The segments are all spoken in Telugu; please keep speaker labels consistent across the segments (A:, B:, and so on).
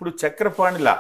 A: ఇప్పుడు చక్రపాణిలా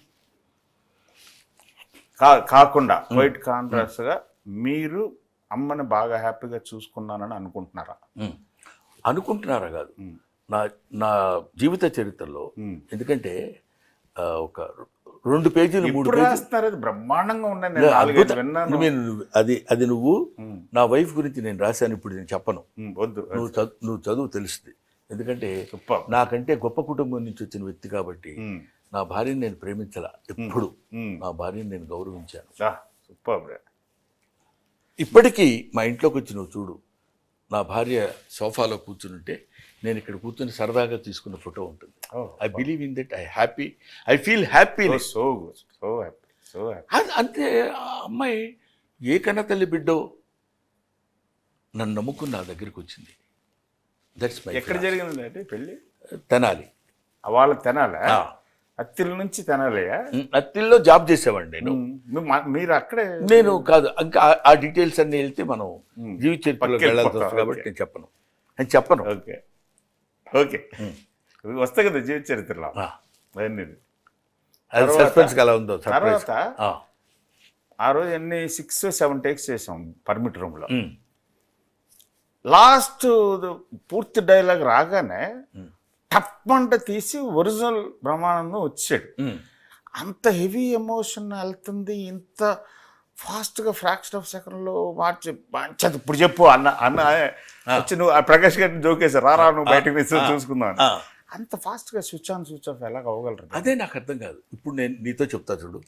A: కా కాకుండా వైట్ కాంట్రాస్ట్ గా మీరు అమ్మని బాగా హ్యాపీగా చూసుకున్నానని అనుకుంటున్నారా
B: ఉమ్. అనుకుంటున్నారా కాదు
A: ఉమ్.
B: నా నా జీవిత చరిత్రలో
A: ఉమ్.
B: ఎందుకంటే ఆ, ఒక రెండు పేజీలు మూడు
A: ఇప్పుడు
B: పేజీలు
A: రాస్తున్నారు అది బ్రహ్మాండంగా ఉన్నాయి నేను నాలుగైదు
B: అద్భుతం.
A: విన్నాను
B: నేను అది అది నువ్వు
A: ఉమ్.
B: నా వైఫ్ గురించి నేను రాశాను ఇప్పుడు నేను చెప్పను
A: ఉమ్, వద్దు
B: నువ్వు చదువు నువ్వు చదువు తెలుస్తుంది ఎందుకంటే
A: సూపర్
B: నాకంటే గొప్ప కుటుంబం నుంచి వచ్చిన వ్యక్తి కాబట్టి
A: ఉమ్,
B: నా భార్యని నేను ప్రేమించాల ఎప్పుడు
A: ఉమ్.
B: నా భార్యని నేను గౌరవించాను
A: ఆ, సూపర్ బ్రో.
B: ఇప్పటికీ మా ఇంట్లోకి వచ్చి నువ్వు చూడు నా భార్య సోఫాలో కూర్చుంటే నేను ఇక్కడ కూర్చుని సరదాగా తీసుకున్న ఫోటో ఉంటుంది
A: oh,
B: I believe in that I happy I feel happy
A: oh, so good so happy so happy
B: అంతే ఆ అమ్మాయి ఏ కన్న తల్లి బిడ్డో నన్ను నమ్ముకుని నా దగ్గరికి వచ్చింది దట్స్ మై
A: ఎక్కడ జరిగింది అంటే పెళ్ళి
B: తెనాలి
A: ఆ వాళ్ళ తెనాలా
B: ఆ.
A: అత్తిల నుంచి తెనాలయ్యా
B: అత్తిల్లో జాబ్ చేసేవాడిని నేను
A: ఉమ్, మీ- మా- మీరు అక్కడే
B: నేను కాదు ఇంకా ఆ- ఆ డీటెయిల్స్ అన్ని వెళ్తే మనం
A: ఉమ్.
B: జీవిత చరిత్రలోకి
A: పక్కకి
B: వెళ్ళాల్సి
A: వెళ్ళిపోతాం,
B: వస్తుంది కాబట్టి
A: ఓకే.
B: నేను చెప్పను నేను చెప్పను
A: ఓకే ఓకే వస్తాయి కదా జీవిత చరిత్రలో
B: ఆ.
A: అవన్నీ
B: అది
A: తర్వాత-
B: సస్పెన్స్ అలా ఉందో సర్ప్రైజ్
A: తర్వాత ఆ రోజు ఎన్ని సిక్స్ సెవెన్ టేక్స్ చేసాం పర్మిట్ రూమ్ లో లాస్ట్ పూర్తి డైలాగ్ రాగానే టప్పంట తీసి ఒరిజినల్ బ్రహ్మానందం వచ్చాడు అంత హెవీ ఎమోషన్ వెళ్తుంది ఇంత ఫాస్ట్గా ఫ్రాక్షన్ ఆఫ్ సెకండ్లో మార్చి మంచిది ఇప్పుడు చెప్పు అన్న అన్న వచ్చి నువ్వు ఆ ప్రకాష్ గారిని జోకేశారు రారా నువ్వు బయటకు తీసి చూసుకుందాం అని. అంత ఫాస్ట్గా స్విచ్ ఆన్ స్విచ్ ఆఫ్ ఎలాగ అవ్వగలరు
B: అదే నాకు అర్థం కాదు ఇప్పుడు నేను నీతో చెప్తా చూడు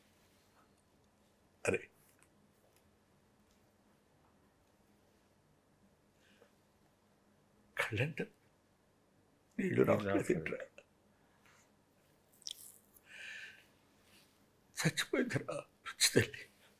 B: అరే కళ్ళంట నీళ్ళు రావట్లేదురా. చచ్చిపోయిందిరా పిచ్చి తల్లి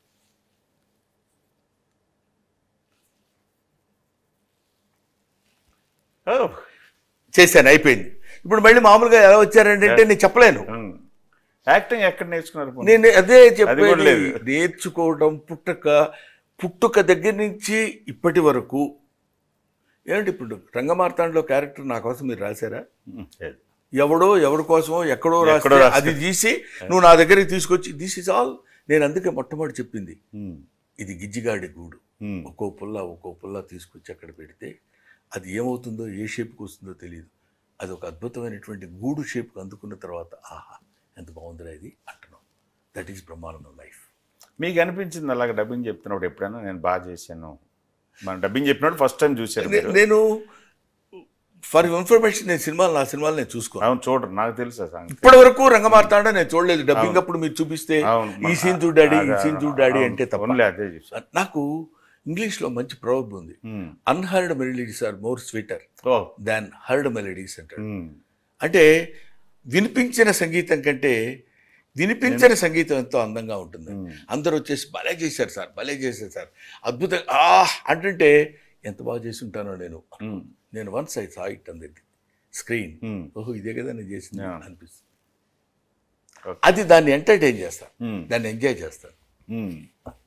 A: ఓ,
B: చేశాను అయిపోయింది ఇప్పుడు మళ్ళీ మామూలుగా ఎలా వచ్చారంటే నేను చెప్పలేను
A: ఉమ్. యాక్టింగ్ ఎక్కడ నేర్చుకున్నారు పోనీ?
B: నేను అదే
A: కూడా
B: చెప్పేది
A: లేదు.
B: నేర్చుకోవడం పుట్టక పుట్టుక దగ్గర నుంచి ఇప్పటి వరకు ఏమంటే ఇప్పుడు రంగమార్తాండలో క్యారెక్టర్ నా కోసం మీరు రాశారా
A: ఉమ్, లేదు.
B: ఎవడో ఎవరి కోసమో ఎక్కడో రాస్తే
A: ఎక్కడో రాస్తే.
B: అది తీసి నువ్వు నా దగ్గరికి తీసుకొచ్చి దిస్ ఇస్ ఆల్ నేను అందుకే మొట్టమొదటి చెప్పింది
A: ఉమ్,
B: ఇది గిజ్జిగాడి గూడు
A: ఉమ్,
B: ఒక్కో పుల్ల ఒక్కో పుల్ల తీసుకొచ్చి అక్కడ పెడితే అది ఏమవుతుందో ఏ షేప్కి వస్తుందో తెలియదు అది ఒక అద్భుతమైనటువంటి గూడు షేప్కి అందుకున్న తర్వాత ఆహా ఎంత బాగుందిరా ఇది అంటున్నాం దట్ ఈస్ బ్రహ్మానందం లైఫ్
A: మీకు అనిపించింది అలాగ డబ్బింగ్ చెప్తున్నప్పుడు ఎప్పుడైనా నేను బాగా చేశాను మన డబ్బింగ్ చెప్పినప్పుడు ఫస్ట్ టైం చూశారు మీరు.
B: నేను ఫర్ ఇన్ఫర్మేషన్ నేను సినిమాలు నా సినిమాలు నేను చూసుకోను
A: అవును చూడరు నాకు తెలుసు ఆ సంగతి
B: ఇప్పటి వరకు రంగమార్తాండ నేను చూడలేదు డబ్బింగ్ అప్పుడు మీరు చూపిస్తే
A: అవును
B: ఈ సీన్ చూడాడి ఈ సీన్ చూడాడి అంటే తప్ప
A: ఓన్లీ అదే చూసాను
B: నాకు ఇంగ్లీష్లో మంచి ప్రౌడ్ ఉంది
A: um.
B: Unheard melodies are more sweeter
A: oh
B: than heard melodies అంటాడు
A: ఉమ్.
B: అంటే వినిపించిన సంగీతం కంటే వినిపించిన సంగీతం ఎంతో అందంగా ఉంటుంది
A: ఉమ్.
B: అందరూ వచ్చేసి భలే చేశారు సార్ భలే చేశారు సార్ అద్భుతం ఆ అంటుంటే ఎంత బాగా చేసి ఉంటానో నేను
A: ఉమ్.
B: నేను వన్స్ ఐ సా ఇట్ అందరికి స్క్రీన్
A: ఉమ్.
B: ఓహో ఇదే కదా నేను చేసింది
A: Yeah.
B: అనిపిస్తుంది
A: Okay.
B: అది దాన్ని ఎంటర్టైన్ చేస్తాను
A: ఉమ్.
B: దాన్ని ఎంజాయ్ చేస్తాను
A: ఉమ్.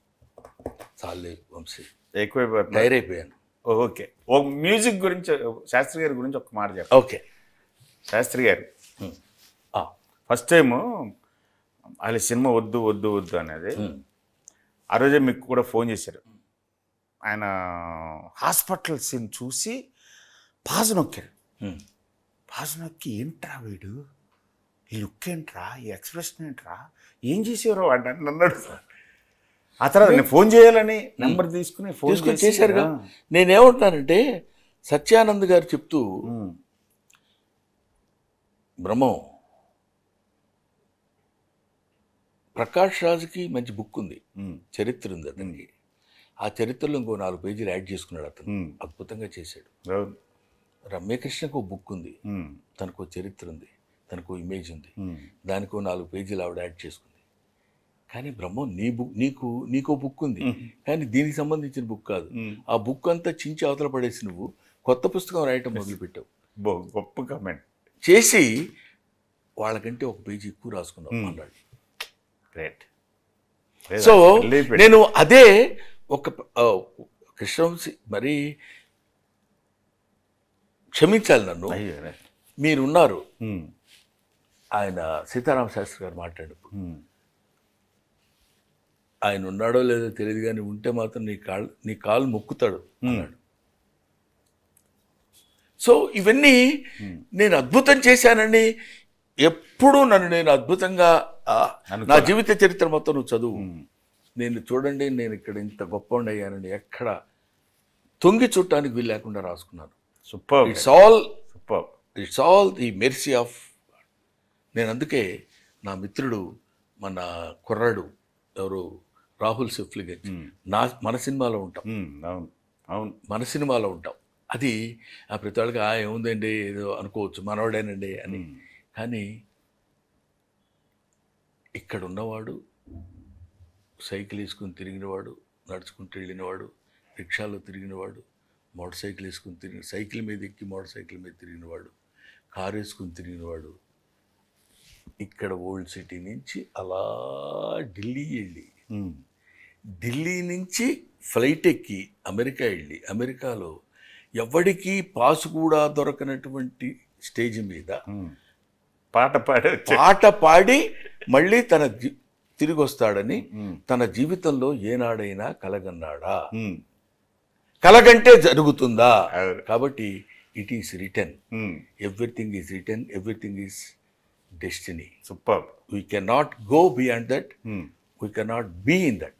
B: చాలే వంశీ
A: ఎక్కువైపోతుంది
B: టైర్ అయిపోయాను
A: ఓకే ఓ మ్యూజిక్ గురించి శాస్త్రి గారి గురించి ఒక మాట చెప్పండి
B: ఓకే
A: శాస్త్రి గారు
B: ఆ,
A: ఫస్ట్ టైము వాళ్ళ సినిమా వద్దు వద్దు వద్దు అనేది
B: ఉమ్,
A: ఆ రోజే మీకు కూడా ఫోన్ చేశారు ఆయన హాస్పిటల్ సీన్ చూసి పాజు నొక్కారు
B: ఉమ్.
A: పాజు నొక్కి ఏంట్రా వీడు ఈ లుక్ ఏంట్రా ఈ ఎక్స్ప్రెషన్ ఏంట్రా ఏం చేసేవారు వాడు నన్ను అన్నాడు ఆ తర్వాత నేను ఫోన్ చేయాలని నెంబర్ తీసుకుని ఫోన్
B: తీసుకొని
A: చేసి,
B: చేశారుగా
A: ఆ,
B: నేనేమంటున్నానంటే సత్యానంద్ గారు చెప్తూ
A: ఉమ్,
B: బ్రహ్మం ప్రకాష్ రాజుకి మంచి బుక్ ఉంది
A: ఉమ్,
B: చరిత్ర ఉంది అతనికి ఆ చరిత్రలో ఇంకో నాలుగు పేజీలు యాడ్ చేసుకున్నాడు అతను
A: ఉమ్,
B: అద్భుతంగా చేశాడు
A: అవును,
B: రమ్యకృష్ణకు ఒక బుక్ ఉంది
A: ఉమ్,
B: తనకు ఓ చరిత్ర ఉంది తనకు ఓ ఇమేజ్ ఉంది
A: ఉమ్,
B: దానికి ఓ నాలుగు పేజీలు ఆవిడ యాడ్ చేసుకుంది కానీ బ్రహ్మం నీ బుక్ నీకు నీకో బుక్ ఉంది కానీ దీనికి సంబంధించిన బుక్ కాదు
A: ఉమ్.
B: ఆ బుక్ అంతా చించి అవతల పడేసి నువ్వు కొత్త పుస్తకం రాయటం మొదలుపెట్టావు
A: బో గొప్ప కమెంట్
B: చేసి వాళ్ళకంటే ఒక పేజీ ఎక్కువ రాసుకున్నావు
A: Hmm.
B: అన్నాడు
A: గ్రేట్
B: సో నేను అదే ఒక ఆ, కృష్ణవంశీ మరి క్షమించాలి నన్ను
A: అయ్యో
B: మీరున్నారు
A: ఉమ్,
B: ఆయన సీతారామ శాస్త్రి గారు మాట్లాడినప్పుడు
A: ఉమ్.
B: ఆయన ఉన్నాడో లేదో తెలియదు కానీ ఉంటే మాత్రం నీ కాళ్ళు నీ కాలు మొక్కుతాడు అన్నాడు సో ఇవన్నీ నేను అద్భుతం చేశానని ఎప్పుడూ నన్ను నేను అద్భుతంగా ఆ, నా జీవిత చరిత్ర మొత్తం నువ్వు చదువు నేను చూడండి నేను ఇక్కడ ఇంత గొప్ప అయ్యానని ఎక్కడ తొంగి చుట్టానికి వీలు లేకుండా రాసుకున్నాను
A: super
B: it's all
A: super
B: it's all the mercy of నేను అందుకే నా మిత్రుడు మన కుర్రాడు ఎవరు రాహుల్ సిఫ్లిగంజ్ నా మన సినిమాలో ఉంటాం
A: ఉమ్, అవును అవును
B: మన సినిమాలో ఉంటాం అది ఆ ప్రతి వాళ్ళకి ఆ ఏముందండి ఏదో అనుకోవచ్చు మనవాడేనండి అని కానీ ఇక్కడ ఉన్నవాడు సైకిల్ వేసుకుని తిరిగినవాడు నడుచుకుంటూ వెళ్ళినవాడు రిక్షాలో తిరిగినవాడు మోటార్ సైకిల్ వేసుకుని తిరిగి సైకిల్ మీద ఎక్కి మోటార్ సైకిల్ మీద తిరిగినవాడు కారు వేసుకుని తిరిగినవాడు ఇక్కడ ఓల్డ్ సిటీ నుంచి అలా ఢిల్లీ వెళ్ళి
A: ఉమ్,
B: ఢిల్లీ నుంచి ఫ్లైట్ ఎక్కి అమెరికా వెళ్ళి అమెరికాలో ఎవడికి పాసు కూడా దొరకనటువంటి స్టేజ్ మీద
A: ఉమ్. పాట పాడే వచ్చే
B: పాట పాడి మళ్ళీ తన జీ- తిరిగి వస్తాడని
A: ఉమ్,
B: తన జీవితంలో ఏనాడైనా కలగన్నాడా
A: ఉమ్,
B: కలగంటే జరుగుతుందా
A: అవును.
B: కాబట్టి it is return
A: um,
B: everything is return everything is destiny
A: super
B: we cannot go beyond that
A: um,
B: we cannot be in that